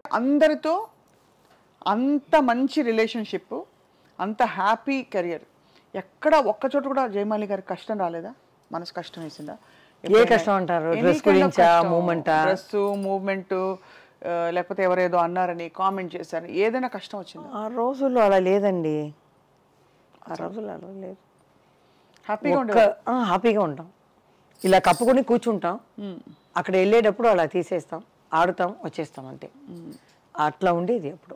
అందరితో అంత మంచి రిలేషన్షిప్ అంత హ్యాపీ కెరియర్ ఎక్కడ ఒక్క చోట కూడా జయమాలి గారికి కష్టం రాలేదా మనసు కష్టం వేసిందా ఏ కష్టం అంటారు? Dress గురించా? Movement ఆ? డ్రెస్ మూవ్మెంట్ లేకపోతే ఎవరేదో అన్నారని కామెంట్ చేశారని ఏదైనా కష్టం వచ్చిందా ఆ రోజుల్లో అలా లేదండి ఆ రోజుల్లో అలా లేదు హ్యాపీగా ఉండే ఒక్క ఆ, హ్యాపీగా ఉంటాం ఇలా కప్పుకొని కూర్చుంటాం అక్కడ వెళ్ళేటప్పుడు అలా తీసేస్తాం ఆడుతాం వచ్చేస్తాం అంతే అట్లా ఉండేది అప్పుడు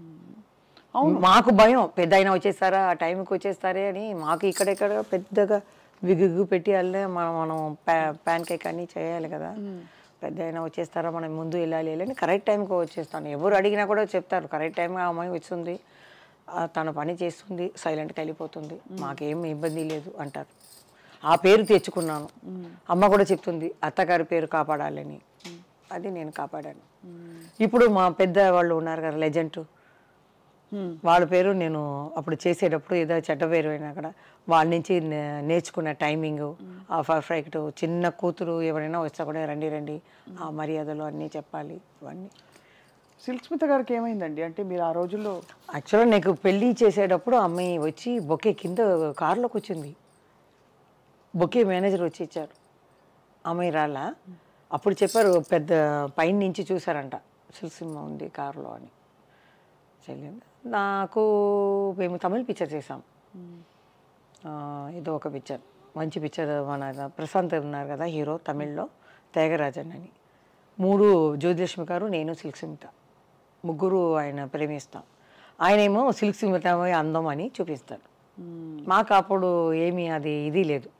మాకు భయం పెద్ద అయినా వచ్చేస్తారా ఆ టైంకి వచ్చేస్తారే అని మాకు ఇక్కడెక్కడ పెద్దగా విగుగు పెట్టి వెళ్ళే మనం మనం ప్యాన్ కేక్ అన్నీ చేయాలి కదా పెద్ద అయినా వచ్చేస్తారా మనం ముందు వెళ్ళాలి వెళ్ళని కరెక్ట్ టైంకి వచ్చేస్తాను ఎవరు అడిగినా కూడా చెప్తారు కరెక్ట్ టైంకి ఆ అమ్మాయి వస్తుంది ఆ, తన పని చేస్తుంది సైలెంట్గా వెళ్ళిపోతుంది మాకేం ఇబ్బంది లేదు అంటారు ఆ పేరు తెచ్చుకున్నాను అమ్మ కూడా చెప్తుంది అత్తగారి పేరు కాపాడాలని అది నేను కాపాడాను ఇప్పుడు మా పెద్ద వాళ్ళు ఉన్నారు కదా లెజెంట్ వాళ్ళ పేరు నేను అప్పుడు చేసేటప్పుడు ఏదో చెడ్డ పేరు అయినా కూడా వాళ్ళ నుంచి నే- నేర్చుకున్న టైమింగ్ ఆ పర్ఫెక్ట్ చిన్న కూతురు ఎవరైనా వస్తే కూడా రండి రండి ఆ మర్యాదలు అన్నీ చెప్పాలి ఇవన్నీ సిల్క్ స్మిత గారికి ఏమైందండి అంటే మీరు ఆ రోజుల్లో యాక్చువల్గా నీకు పెళ్ళి చేసేటప్పుడు అమ్మాయి వచ్చి బొకే కింద కారులోకి వచ్చింది బొకే మేనేజర్ వచ్చి ఇచ్చారు అమ్మాయి రాలా అప్పుడు చెప్పారు పెద్ద పైన నుంచి చూసారంట సిల్సిమ్మ ఉంది కారులో అని చెల్లింది నాకు మేము తమిళ పిక్చర్ చేసాం ఆ, ఏదో ఒక పిక్చర్ మంచి పిక్చర్ మన ప్రశాంత్ ఉన్నారు కదా హీరో తమిళ్లో త్యాగరాజన్ అని మూడు జ్యోతిలక్ష్మి గారు నేను సిల్క్ సిమిత ముగ్గురు ఆయన ప్రేమిస్తాం ఆయన ఏమో సిల్క్ సిమిత అందం అని చూపిస్తాడు మాకు అప్పుడు ఏమీ అది ఇది లేదు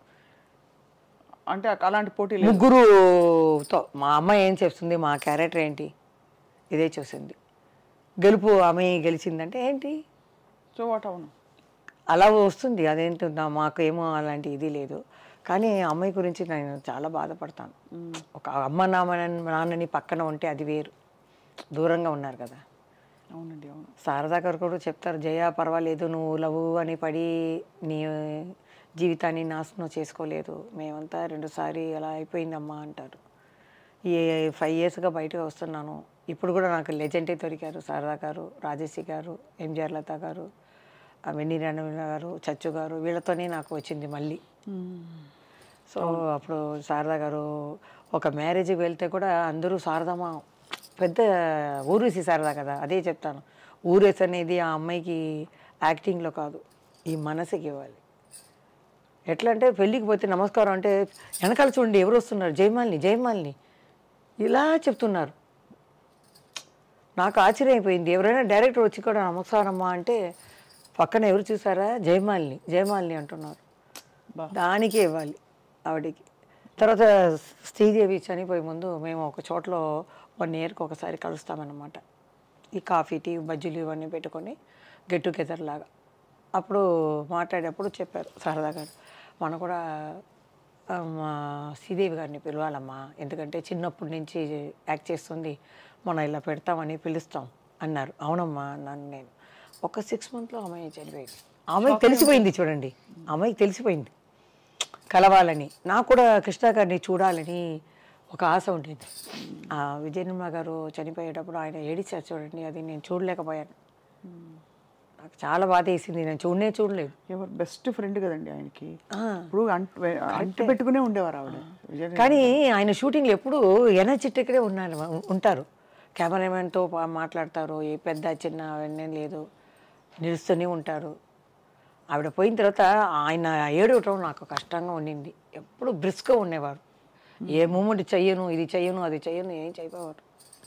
అంటే అలాంటి పోటీ లేదు ముగ్గురుతో మా అమ్మాయి ఏం చెప్తుంది మా క్యారెక్టర్ ఏంటి ఇదే చూసింది గెలుపు అమ్మాయి గెలిచిందంటే ఏంటి సో వాట్ అవును అలా వస్తుంది అదేంటో నా- మాకు ఏమో అలాంటి ఇది లేదు కానీ ఆ అమ్మాయి గురించి నేను చాలా బాధపడతాను ఒక అమ్మ నాన్న నాన్నని పక్కన ఉంటే అది వేరు దూరంగా ఉన్నారు కదా అవునండి అవును శారదా గారు కూడా చెప్తారు జయ పర్వాలేదు నువ్వు లవ్ అని పడి నీ జీవితాన్ని నాశనం చేసుకోలేదు మేమంతా రెండుసారి అలా అయిపోయిందమ్మా అంటారు ఈ ఫైవ్ ఇయర్స్గా బయటకు వస్తున్నాను ఇప్పుడు కూడా నాకు లెజెండే దొరికారు శారదా గారు రాజేశి గారు ఎంజిఆర్ లత గారు ఆ వెన్నీ రణవీణ గారు చచ్చు గారు వీళ్ళతోనే నాకు వచ్చింది మళ్ళీ సో అప్పుడు శారదా గారు ఒక మ్యారేజ్కి వెళ్తే కూడా అందరూ శారదమ్మ పెద్ద ఊరేసి శారదా కదా అదే చెప్తాను ఊరేసి అనేది ఆ అమ్మాయికి యాక్టింగ్లో కాదు ఈ మనసుకి ఇవ్వాలి ఎట్లా అంటే పెళ్ళికి పోతే నమస్కారం అంటే వెనకాల చూడండి ఎవరు వస్తున్నారు జయమాలిని జయమాలిని ఇలా చెప్తున్నారు నాకు ఆశ్చర్యం అయిపోయింది ఎవరైనా డైరెక్టర్ వచ్చి కూడా నమస్కారమ్మా అంటే పక్కన ఎవరు చూసారా జయమాలిని జయమాలిని అంటున్నారు దానికే ఇవ్వాలి ఆవిడకి తర్వాత శ్రీదేవి చనిపోయే ముందు మేము ఒక చోట్లో వన్ ఇయర్కి ఒకసారి కలుస్తామన్నమాట ఈ కాఫీ టీ బజ్జీలు ఇవన్నీ పెట్టుకొని గెట్ టుగెదర్ లాగా అప్పుడు మాట్లాడేటప్పుడు చెప్పారు సరదా గారు మనం కూడా ఆ, మా శ్రీదేవి గారిని పిలవాలమ్మా ఎందుకంటే చిన్నప్పటి నుంచి యాక్ట్ చేస్తుంది మనం ఇలా పెడతామని పిలుస్తాం అన్నారు అవునమ్మా అన్నాను నేను ఒక సిక్స్ మంత్లో అమ్మాయి చనిపోయింది ఆమెకి తెలిసిపోయింది చూడండి అమ్మాయికి తెలిసిపోయింది కలవాలని నాకు కూడా కృష్ణ గారిని చూడాలని ఒక ఆశ ఉండేది ఆ విజయనిర్మ గారు చనిపోయేటప్పుడు ఆయన ఏడిచారు చూడండి అది నేను చూడలేకపోయాను నాకు చాలా బాధ వేసింది నేను చూడనే చూడలేదు ఎవరు బెస్ట్ ఫ్రెండ్ కదండి ఆయనకి ఆ. ఇప్పుడు అంటు అంటు పెట్టుకునే ఉండేవారు ఆవిడ విజయ కానీ ఆయన షూటింగ్లో ఎప్పుడు ఎనర్జెటిక్గా ఉన్నారు ఉంటారు కెమెరామెన్తో మాట్లాడతారు ఏ పెద్ద చిన్న అవన్నీ లేదు నిలుస్తూనే ఉంటారు ఆవిడ పోయిన తర్వాత ఆయన ఏడవటం నాకు కష్టంగా ఉండింది ఎప్పుడు బ్రిస్క్గా ఉండేవారు ఏ మూమెంట్ చెయ్యను ఇది చెయ్యను అది చెయ్యను ఏం చేయకపోవారు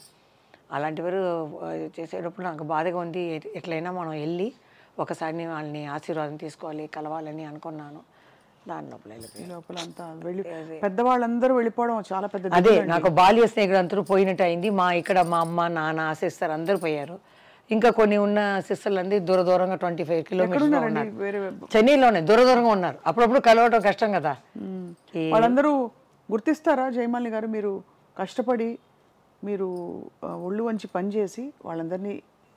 అలాంటి వారు ఆ, చేసేటప్పుడు నాకు బాధగా ఉంది ఎట్- ఎట్లయినా మనం వెళ్ళి ఒకసారి వాళ్ళని ఆశీర్వాదం తీసుకోవాలి కలవాలని అనుకున్నాను దాని లోపల వెళ్ళిపోయాను. ఈ లోపల అంతా వెళ్ళి పెద్దవాళ్ళందరూ వెళ్ళిపోవడం చాలా పెద్ద అదే నాకు బాల్య స్నేహితులు అందరూ పోయినట్టు అయింది మా ఇక్కడ మా అమ్మ నాన్న సిస్టర్ అందరూ పోయారు ఇంకా కొన్ని ఉన్న సిస్టర్లు అందరూ దూర దూరంగా ట్వంటీ ఫైవ్ కిలోమీటర్స్ ఎక్కడున్నారండి వేరే చెన్నైలోనే దూర దూరంగా ఉన్నారు అప్పుడప్పుడు కలవటం కష్టం కదా ఈ వాళ్ళందరూ గుర్తిస్తారా జయమాలిని గారు మీరు కష్టపడి మీరు ఆ, ఒళ్ళు వంచి పనిచేసి వాళ్ళందరినీ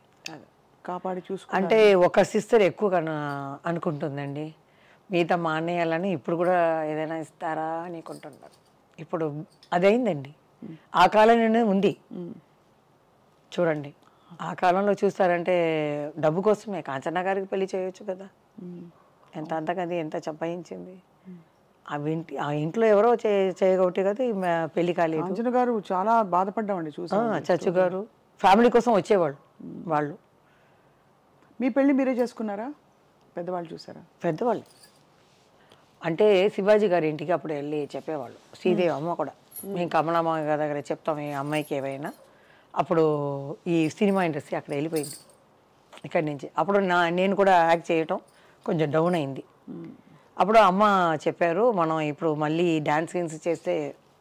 కాపాడి చూసుకు అంటే ఒక సిస్టర్ ఎక్కువ కన- అనుకుంటుందండి మిగతా మా అన్నయ్యాలని ఇప్పుడు కూడా ఏదైనా ఇస్తారా అని అనుకుంటున్నారు ఇప్పుడు అదైందండి ఆ కాలంలోనే ఉంది చూడండి ఆ కాలంలో చూస్తారంటే డబ్బు కోసమే కాంచనా గారికి పెళ్లి చేయొచ్చు కదా ఎంత అంతకది ఎంత చంపాయించింది ఆ ఇంటి ఆ ఇంట్లో ఎవరో చే చేయగొట్టి కదా ఈమె పెళ్లి కాలేదు అంజన గారు చాలా బాధపడ్డామండి చూసి ఆ, చచ్చు గారు ఫ్యామిలీ కోసం వచ్చేవాళ్ళు వాళ్ళు మీ పెళ్లి మీరే చేసుకున్నారా పెద్దవాళ్ళు చూసారా పెద్దవాళ్ళు అంటే శివాజీ గారి ఇంటికి అప్పుడు వెళ్ళి చెప్పేవాళ్ళు శ్రీదేవి అమ్మ కూడా మేము కమలమ్మ గారి దగ్గర చెప్తాం ఈ అమ్మాయికి ఏవైనా అప్పుడు ఈ సినిమా ఇండస్ట్రీ అక్కడ వెళ్ళిపోయింది ఇక్కడి నుంచి అప్పుడు నా నేను కూడా యాక్ట్ చేయటం కొంచెం డౌన్ అయింది అప్పుడు అమ్మ చెప్పారు మనం ఇప్పుడు మళ్ళీ డ్యాన్స్ సీన్స్ చేస్తే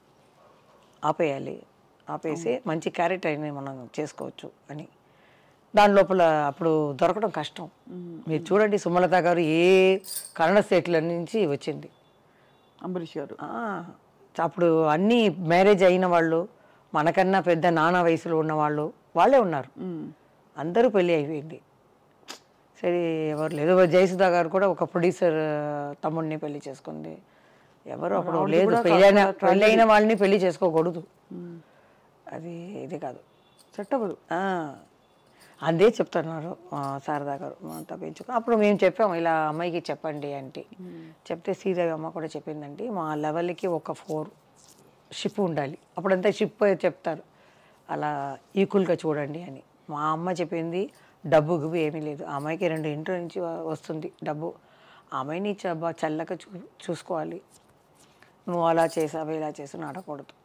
ఆపేయాలి ఆపేసి మంచి క్యారెక్టర్ అయినా మనం చేసుకోవచ్చు అని దాని లోపల అప్పుడు దొరకడం కష్టం మీరు చూడండి సుమలత గారు ఏ కన్నడ స్టేట్ల నుంచి వచ్చింది అంబరీష్ గారు ఆ, అప్పుడు అన్నీ మ్యారేజ్ అయిన వాళ్ళు మనకన్నా పెద్ద నాన్న వయసులో ఉన్న వాళ్ళు వాళ్ళే ఉన్నారు మ్మ్. అందరూ పెళ్ళి అయిపోయింది సరే ఎవరు లేదు జయసుధా గారు కూడా ఒక ప్రొడ్యూసర్ తమ్ముడిని పెళ్లి చేసుకుంది ఎవరు అప్పుడు లేదు పెళ్ళి అయిన పెళ్ళి అయిన వాళ్ళని పెళ్లి చేసుకోకూడదు అది ఇది కాదు సెట్ అవ్వదు ఆ, అదే చెప్తున్నారు ఆ, శారదా గారు అంతా పెంచుకో అప్పుడు మేము చెప్పాము ఇలా అమ్మాయికి చెప్పండి అంటే చెప్తే శ్రీదేవి అమ్మ కూడా చెప్పిందండి మా లెవెల్కి ఒక ఫోర్ షిప్ ఉండాలి అప్పుడంతా షిప్ చెప్తారు అలా ఈక్వల్గా చూడండి అని మా అమ్మ చెప్పింది డబ్బు గిబ్బు ఏమీ లేదు ఆ అమ్మాయికి రెండు ఇంట్లో నుంచి వ- వస్తుంది డబ్బు ఆ అమ్మాయిని చ- బాగా చల్లగా చూ చూసుకోవాలి నువ్వు అలా చేసావు ఇలా చేసావు ఆడకూడదు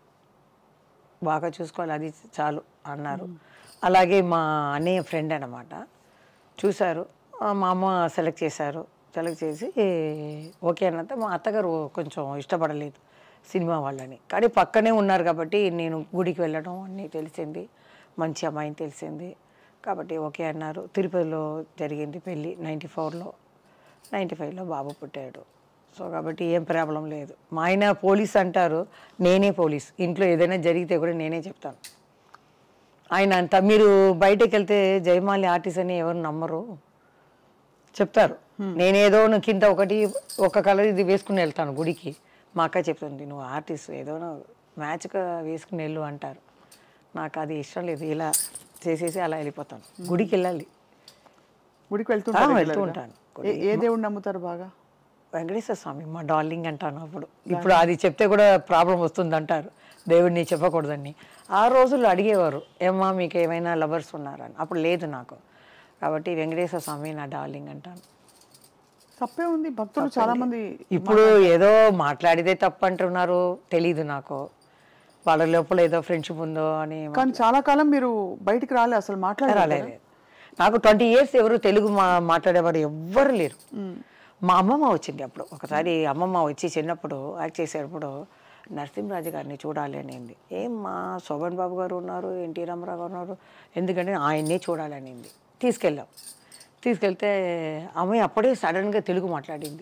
బాగా చూసుకోవాలి అది చాలు అన్నారు అలాగే మా అన్నయ్య ఫ్రెండ్ అనమాట చూశారు ఆ, మా అమ్మ సెలెక్ట్ చేశారు సెలెక్ట్ చేసి ఓకే అన్నంత మా అత్తగారు కొంచెం ఇష్టపడలేదు సినిమా వాళ్ళని కానీ పక్కనే ఉన్నారు కాబట్టి నేను గుడికి వెళ్ళడం అన్నీ తెలిసింది మంచి అమ్మాయిని తెలిసింది కాబట్టి ఓకే అన్నారు తిరుపతిలో జరిగింది పెళ్ళి నైంటీ ఫోర్లో నైంటీ ఫైవ్లో బాబు పుట్టాడు సో కాబట్టి ఏం ప్రాబ్లం లేదు మా ఆయన పోలీస్ అంటారు నేనే పోలీస్ ఇంట్లో ఏదైనా జరిగితే కూడా నేనే చెప్తాను ఆయన అంత మీరు బయటకు వెళ్తే జయమాలి ఆర్టిస్ట్ అని ఎవరు నమ్మరు చెప్తారు నేనేదో నువ్వు కింద ఒకటి ఒక కలర్ ఇది వేసుకుని వెళ్తాను గుడికి మా అక్క చెప్తుంది నువ్వు ఆర్టిస్ట్ ఏదో మ్యాచ్గా వేసుకుని వెళ్ళు అంటారు నాకు అది ఇష్టం లేదు ఇలా చేసేసి అలా వెళ్ళిపోతాను గుడికి వెళ్ళాలి గుడికి ఆ, వెళ్తుంటారు వెళ్తూ regular గా? ఉంటాను. ఏ- ఏ దేవుడిని నమ్ముతారు బాగా వెంకటేశ్వర స్వామి మా డార్లింగ్ అంటాను అప్పుడు ఇప్పుడు అది చెప్తే కూడా ప్రాబ్లం వస్తుంది అంటారు దేవుడిని చెప్పకూడదని ఆ రోజుల్లో అడిగేవారు ఏమ్మా మీకు ఏమైనా లవర్స్ ఉన్నారని అప్పుడు లేదు నాకు కాబట్టి వెంకటేశ్వర స్వామి నా డార్లింగ్ అంటాను తప్పే ఉంది భక్తులు చాలా మంది ఇప్పుడు ఏదో మాట్లాడితే తప్పు అంటున్నారు తెలీదు నాకు వాళ్ళ లోపల ఏదో ఫ్రెండ్షిప్ ఉందో అని కానీ చాలా కాలం మీరు బయటికి రాలే అసలు మాట్లాడాలి రాలేదు నాకు ట్వంటీ ఇయర్స్ ఎవరు తెలుగు మా మాట్లాడేవారు ఎవ్వరు లేరు మా అమ్మమ్మ వచ్చింది అప్పుడు ఒకసారి అమ్మమ్మ వచ్చి చిన్నప్పుడు యాక్ట్ చేసేటప్పుడు నరసింహరాజు గారిని చూడాలి అనింది ఏం మా శోభన్ బాబు గారు ఉన్నారు ఎన్టీ రామారావు గారు ఉన్నారు ఎందుకంటే ఆయన్నే చూడాలి అనింది తీసుకెళ్ళాం తీసుకెళ్తే అమ్మాయి అప్పుడే సడన్గా తెలుగు మాట్లాడింది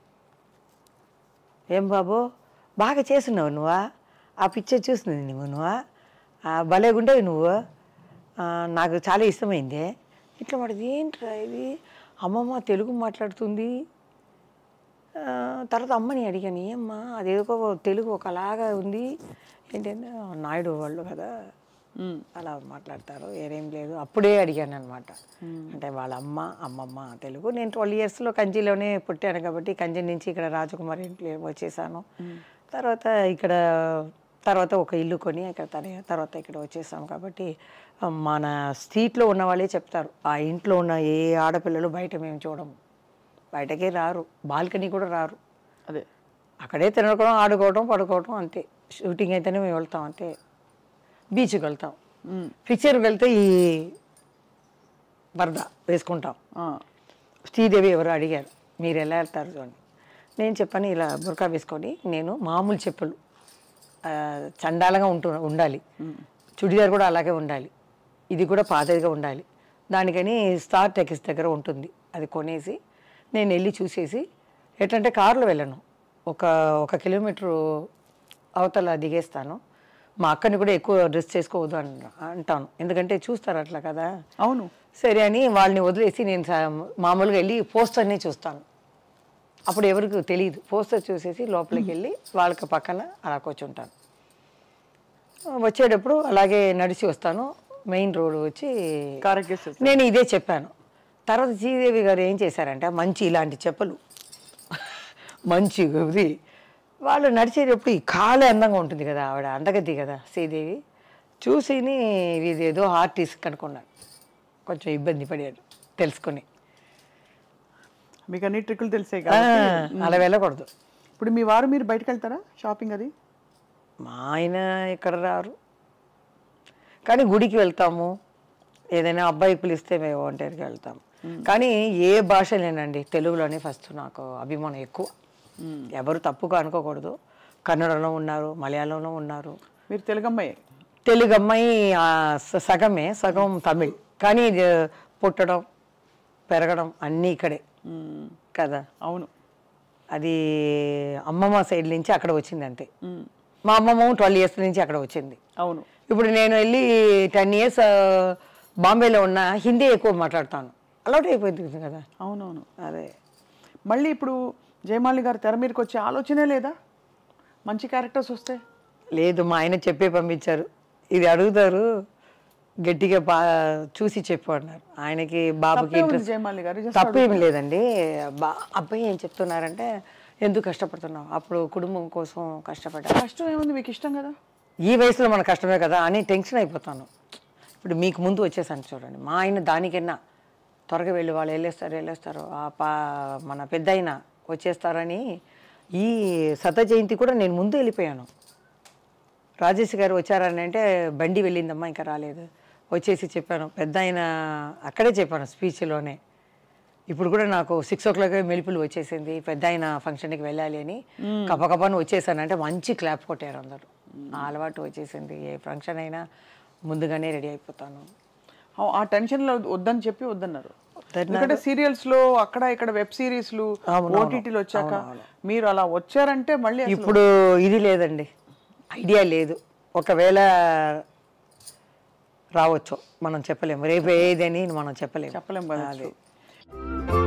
ఏం బాబు బాగా చేస్తున్నావు నువ్వా ఆ పిక్చర్ చూస్తుంది నువ్వు నువ్వా ఆ, భలేగుండేవి నువ్వు ఆ, నాకు చాలా ఇష్టమైంది ఇట్లా పడింది ఏంట్రా ఇది అమ్మమ్మ తెలుగు మాట్లాడుతుంది ఆ, తర్వాత అమ్మని అడిగాను ఏమ్మా అదేదో తెలుగు ఒకలాగా ఉంది ఏంటంటే నాయుడు వాళ్ళు కదా అలా మాట్లాడతారు ఏరేం లేదు అప్పుడే అడిగాను అనమాట అంటే వాళ్ళ అమ్మ అమ్మమ్మ తెలుగు నేను ట్వెల్వ్ ఇయర్స్లో కంచిలోనే పుట్టాను కాబట్టి కంచి నుంచి ఇక్కడ రాజకుమారి ఇంట్లో వచ్చేసాను తర్వాత ఇక్కడ తర్వాత ఒక ఇల్లు కొని ఇక్కడ తన- తర్వాత ఇక్కడ వచ్చేసాం కాబట్టి ఆ, మన స్ట్రీట్లో ఉన్న వాళ్ళే చెప్తారు ఆ ఇంట్లో ఉన్న ఏ ఆడపిల్లలు బయట మేము చూడము బయటకే రారు బాల్కనీ కూడా రారు అదే అక్కడే తినడం ఆడుకోవడం పడుకోవడం అంతే షూటింగ్ అయితేనే మేము వెళ్తాం అంతే బీచ్కి వెళ్తాం పిక్చర్కి వెళ్తే ఈ వరద వేసుకుంటాం ఆ, శ్రీదేవి ఎవరు అడిగారు మీరు ఎలా వెళ్తారు చూడండి నేను చెప్పాను ఇలా బుర్కా వేసుకొని నేను మామూలు చెప్పులు ఆ, చండాలంగా ఉంటు ఉండాలి చుడిదార్ కూడా అలాగే ఉండాలి ఇది కూడా పాతదిగా ఉండాలి దానికని స్టార్ టెక్స్ దగ్గర ఉంటుంది అది కొనేసి నేను వెళ్ళి చూసేసి ఎట్లంటే కారులో వెళ్ళను ఒక ఒక కిలోమీటరు అవతల దిగేస్తాను మా అక్కని కూడా ఎక్కువ డ్రెస్ చేసుకోవద్దు అంట అంటాను ఎందుకంటే చూస్తారు అట్లా కదా అవును సరే అని వాళ్ళని వదిలేసి నేను సా- మామూలుగా వెళ్ళి పోస్టర్ని చూస్తాను అప్పుడు ఎవరికి తెలియదు పోస్టర్ చూసేసి లోపలికి వెళ్ళి వాళ్ళకి పక్కన అలా కూర్చుంటాను వచ్చేటప్పుడు అలాగే నడిచి వస్తాను మెయిన్ రోడ్ వచ్చి కారెక్కేసేసి నేను ఇదే చెప్పాను తర్వాత శ్రీదేవి గారు ఏం చేశారంటే మంచి ఇలాంటి చెప్పులు మంచి ఇది వాళ్ళు నడిచేటప్పుడు ఈ కాలు అందంగా ఉంటుంది కదా ఆవిడ అందగతి కదా శ్రీదేవి చూసిని ఇది ఏదో ఆర్టిస్ట్ అనుకున్నాను కొంచెం ఇబ్బంది పడాడు తెలుసుకొని మీకు అన్ని ట్రిక్కులు తెలిసే ఆ, కదా అలా వెళ్ళకూడదు ఇప్పుడు మీ వారు మీరు బయటకు వెళ్తారా షాపింగ్ అది మా ఆయన ఇక్కడ రారు కానీ గుడికి వెళ్తాము ఏదైనా అబ్బాయి పిలిస్తే మేము ఒంటరికి వెళ్తాము కానీ ఏ భాష లేనండి తెలుగులోనే ఫస్ట్ నాకు అభిమానం ఎక్కువ ఎవరు తప్పుగా అనుకోకూడదు కన్నడలో ఉన్నారు మలయాళంలో ఉన్నారు మీరు తెలుగమ్మాయి తెలుగు అమ్మాయి ఆ, స- సగమే సగం తమిళ్ కానీ ఇది పుట్టడం పెరగడం అన్నీ ఇక్కడే కదా అవును అది అమ్మమ్మ సైడ్ నుంచి అక్కడ వచ్చింది అంతే మ్మ్. మా అమ్మమ్మ ట్వెల్వ్ ఇయర్స్ నుంచి అక్కడ వచ్చింది అవును ఇప్పుడు నేను వెళ్ళి టెన్ ఇయర్స్ బాంబేలో ఉన్న హిందీ ఎక్కువ మాట్లాడతాను అలవాటు అయిపోయింది కదా అవునవును అదే మళ్ళీ ఇప్పుడు జయమాలి గారు తెర మీదకి వచ్చే ఆలోచనే లేదా మంచి క్యారెక్టర్స్ వస్తే లేదు మా ఆయన చెప్పే పంపించారు ఇది అడుగుతారు గట్టిగా బా చూసి చెప్పు అన్నారు ఆయనకి బాబుకి తప్పే ఉంది ఇంట్రెస్ట్ జయమాలి గారు Just తప్పేమి లేదండి బా అబ్బాయి ఏం చెప్తున్నారంటే ఎందుకు కష్టపడుతున్నావు అప్పుడు కుటుంబం కోసం కష్టపడ్డా కష్టం ఏముంది మీకు ఇష్టం కదా ఈ వయసులో మన కష్టమే కదా అని టెన్షన్ అయిపోతాను ఇప్పుడు మీకు ముందు వచ్చేసాను చూడండి మా ఆయన దానికన్నా త్వరగా వెళ్ళి వాళ్ళు వెళ్ళేస్తారు వెళ్ళేస్తారు ఆ పా మన పెద్ద ఆయన వచ్చేస్తారని ఈ శత జయంతి కూడా నేను ముందు వెళ్ళిపోయాను రాజేష్ గారు వచ్చారని అంటే బండి వెళ్ళిందమ్మా ఇంకా రాలేదు వచ్చేసి చెప్పాను పెద్ద ఆయన అక్కడే చెప్పాను స్పీచ్లోనే ఇప్పుడు కూడా నాకు సిక్స్ ఓ క్లాక్ మెలుపులు వచ్చేసింది పెద్ద ఆయన ఫంక్షన్కి వెళ్ళాలి అని కపకపని వచ్చేసాను అంటే మంచి క్లాప్ కొట్టారు అందరు ఆ అలవాటు వచ్చేసింది ఏ ఫంక్షన్ అయినా ముందుగానే రెడీ అయిపోతాను ఆ- ఆ టెన్షన్ లో వద్దని చెప్పి వద్దన్నారు ఎందుకంటే సీరియల్స్ లో అక్కడ ఇక్కడ వెబ్ సిరీస్లు ఓటీటీలు వచ్చాక మీరు అలా వచ్చారంటే మళ్ళీ అసలు ఇప్పుడు ఇది లేదండి ఐడియా లేదు ఒకవేళ రావచ్చు మనం చెప్పలేము రేపు ఏదని మనం చెప్పలేము చెప్పలేం కదా అదే